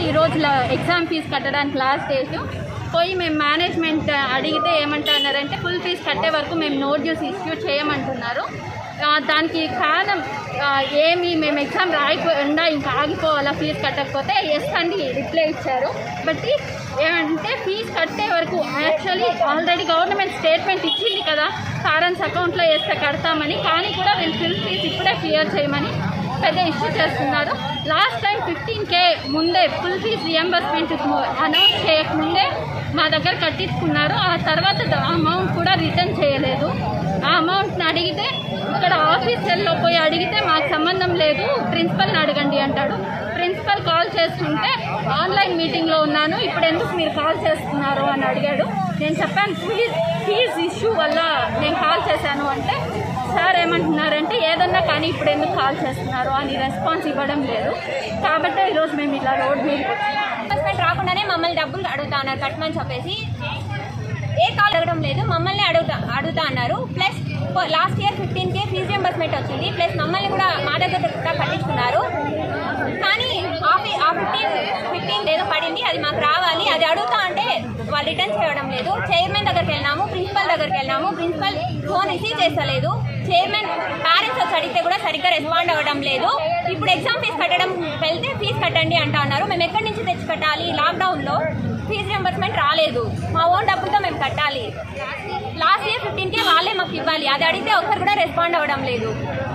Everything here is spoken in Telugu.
ఈరోజు ఎగ్జామ్ ఫీజు కట్టడానికి లాస్ట్ డేట్ పోయి మేము మేనేజ్మెంట్ అడిగితే ఏమంటున్నారంటే ఫుల్ ఫీజు కట్టే వరకు మేము నోట్ జ్యూస్ ఇష్యూ చేయమంటున్నారు ఆ, దానికి కారణం ఆ, ఏమి మేము ఎగ్జామ్ రాయకుండా ఇంకా ఆగిపోవాలా ఫీజు కట్టకపోతే ఎస్ అండి రిప్లై ఇచ్చారు బట్ ఏమంటే ఫీజు కట్టే వరకు యాక్చువల్లీ ఆల్రెడీ గవర్నమెంట్ స్టేట్మెంట్ ఇచ్చింది కదా పేరెంట్స్ అకౌంట్లో వేస్తే కడతామని కానీ కూడా వీళ్ళు ఫుల్ ఫీజు ఇప్పుడే క్లియర్ చేయమని పెద్ద ఇష్యూ చేస్తున్నారు లాస్ట్ టైం ఫిఫ్టీన్ కే ముందే ఫుల్ ఫీజ్ రియంబర్స్మెంట్ అనౌన్స్ చేయకముందే మా దగ్గర కట్టించుకున్నారు ఆ తర్వాత అమౌంట్ కూడా రిటర్న్ చేయలేదు ఆ అమౌంట్ని అడిగితే ఇక్కడ ఆఫీసర్లో పోయి అడిగితే మాకు సంబంధం లేదు ప్రిన్సిపల్ని అడగండి అంటాడు ప్రిన్సిపల్ కాల్ చేస్తుంటే ఆన్లైన్ మీటింగ్లో ఉన్నాను ఇప్పుడు ఎందుకు మీరు కాల్ చేస్తున్నారు అని అడిగాడు నేను చెప్పాను ఫీజ్ ఫీజ్ ఇష్యూ వల్ల నేను కాల్ చేశాను అంటే సార్ ఏమంటున్నారంటే ఏదన్నా కానీ ఇప్పుడు ఎందుకు కాల్ చేస్తున్నారు అని రెస్పాన్స్ ఇవ్వడం లేదు కాబట్టి ఈరోజు మేము ఇలా రోడ్ మీద ఇన్వెస్ట్మెంట్ రాకుండానే మమ్మల్ని డబ్బులు అడుగుతా అన్నారు కట్టమని చెప్పేసి ఏ కాల్ అడగడం లేదు మమ్మల్ని అడుగుతా అడుగుతా అన్నారు plus last year fifteen K fee reimbursement వచ్చింది ప్లస్ మమ్మల్ని కూడా మా దగ్గర కూడా కట్టించుకున్నారు కానీ ఆ ఫీ- ఆ ఫిఫ్టీన్ ఫిఫ్టీన్ ఏదో పడింది అది మాకు రావాలి అది అడుగుతా అంటే వాళ్ళు రిటర్న్ చేయడం లేదు చైర్మన్ దగ్గరికి వెళ్ళినాము ప్రిన్సిపల్ దగ్గరికి వెళ్ళినాము ప్రిన్సిపల్ ఫోన్ రిసీవ్ చేస్తలేదు చైర్మన్ పేరెంట్స్ వచ్చి అడిగితే కూడా సరిగ్గా రెస్పాండ్ అవ్వడం లేదు ఇప్పుడు ఎగ్జామ్ ఫీజు కట్టడం వెళ్తే ఫీజు కట్టండి అంటా ఉన్నారు మేము ఎక్కడి నుంచి తెచ్చి కట్టాలి లాక్డౌన్లో ఫీజు రింబర్స్మెంట్ రాలేదు మా ఓన్ డబ్బులతో మేము కట్టాలి లాస్ట్ ఇయర్ ఫిఫ్టీన్ కే వాళ్ళే మాకు ఇవ్వాలి అది అడిగితే ఒక్కరు కూడా రెస్పాండ్ అవ్వడం లేదు